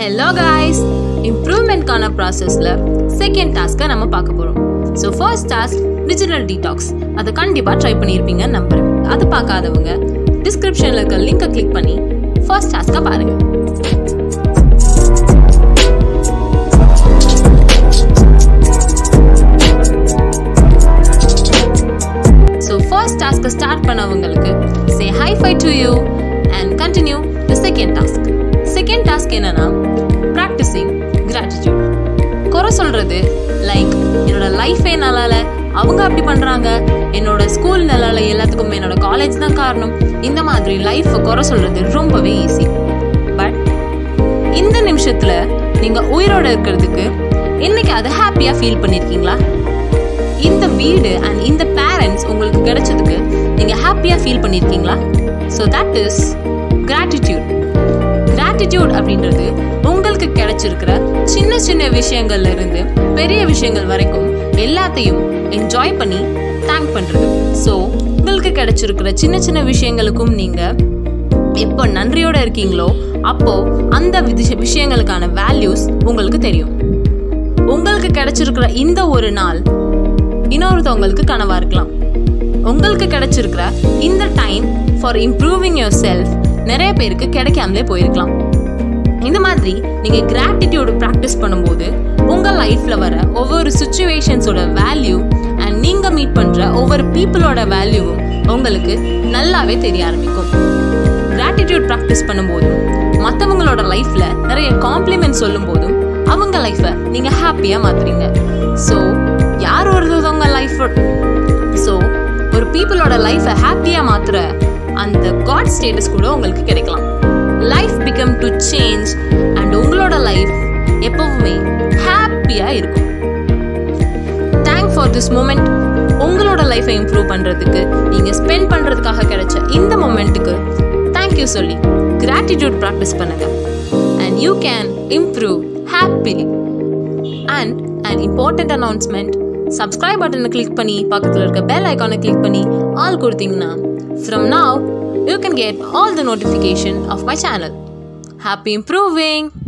hello guys இம்ப்ரூவ்மெண்ட்கான ப்ராசஸில் second டாஸ்க்கை நம்ம பார்க்க போகிறோம் so first task digital detox அதை கண்டிப்பாக ட்ரை பண்ணியிருப்பீங்கன்னு நம்புறேன் அது பார்க்காதவங்க டிஸ்கிரிப்ஷனில் இருக்க லிங்கை கிளிக் பண்ணி ஃபர்ஸ்ட் டாஸ்க்கை பாருங்கள் ஸோ ஃபர்ஸ்ட் டாஸ்க்கை ஸ்டார்ட் பண்ணவங்களுக்கு say high five to you and continue the second task second task என்னன்னா ப்ராக்டிஸிங் கிராட்டிடியூட் குறை சொல்றது லைக் என்னோட லைஃபே நல்லால அவங்க அப்படி பண்றாங்க என்னோட ஸ்கூல் நல்லால எல்லாத்துக்கும் என்னோட காலேஜ் தான் காரணம் இந்த மாதிரி லைஃப்பை குறை சொல்றது ரொம்பவே ஈஸி பட் இந்த நிமிஷத்துல நீங்க உயிரோட இருக்கிறதுக்கு இன்னைக்கு அதை ஹாப்பியா ஃபீல் பண்ணிருக்கீங்களா இந்த வீடு அண்ட் இந்த பேரண்ட்ஸ் உங்களுக்கு கிடைச்சதுக்கு நீங்க ஹாப்பியா ஃபீல் பண்ணிருக்கீங்களா so that is gratitude gratitude அப்படின்றது உங்களுக்கு கிடைச்சிருக்கிற சின்ன சின்ன விஷயங்கள்ல இருந்து பெரிய விஷயங்கள் வரைக்கும் எல்லாத்தையும் என்ஜாய் பண்ணி தேங்க் பண்றது ஸோ உங்களுக்கு கிடைச்சிருக்கிற சின்ன சின்ன விஷயங்களுக்கும் நீங்க எப்போ நன்றியோட இருக்கீங்களோ அப்போ அந்த விதி- விஷயங்களுக்கான வேல்யூஸ் உங்களுக்கு தெரியும் உங்களுக்கு கிடைச்சிருக்கிற இந்த ஒரு நாள் இன்னொருத்தவங்களுக்கு கனவா இருக்கலாம் உங்களுக்கு கிடைச்சிருக்கிற இந்த time for improving yourself நிறைய பேருக்கு கிடைக்காமலே போயிருக்கலாம் இந்த மாதிரி நீங்க கிராட்டிடியூட் ப்ராக்டிஸ் பண்ணும்போது உங்க லைஃப்ல வர ஒவ்வொரு சுச்சுவேஷன்ஸோட வேல்யூ அண்ட் நீங்க மீட் பண்ற ஒவ்வொரு பீப்புளோட வேல்யூவும் உங்களுக்கு நல்லாவே தெரிய ஆரம்பிக்கும் கிராட்டிடியூட் ப்ராக்டிஸ் பண்ணும்போதும் மற்றவங்களோட லைஃப்ல நிறைய காம்ப்ளிமெண்ட் சொல்லும் போதும் அவங்க லைஃப்பை நீங்க ஹாப்பியா மாத்துறீங்க ஸோ யார் ஒருத்தவங்க லைஃப் ஸோ ஒரு பீப்புளோட லைஃப்பை ஹாப்பியா மாத்துற அந்த காட் ஸ்டேட்டஸ் கூட உங்களுக்கு கிடைக்கலாம் life become to change and உங்களோட லைஃப் எப்பவுமே ஹாப்பியா இருக்கும் தேங்க் ஃபார் திஸ் மூமெண்ட் உங்களோட லைஃப்பை இம்ப்ரூவ் பண்ணுறதுக்கு நீங்கள் ஸ்பெண்ட் பண்ணுறதுக்காக கிடைச்ச இந்த மூமெண்ட்டுக்கு தேங்க்யூ சொல்லி கிராட்டிடியூட் ப்ராக்டிஸ் பண்ணுங்க and you can improve happily and and important announcement subscribe பட்டனை கிளிக் பண்ணி பக்கத்தில் இருக்க பெல் ஐக்கானை கிளிக் பண்ணி ஆல் கொடுத்தீங்கன்னா from now you can get all the notification of my channel happy improving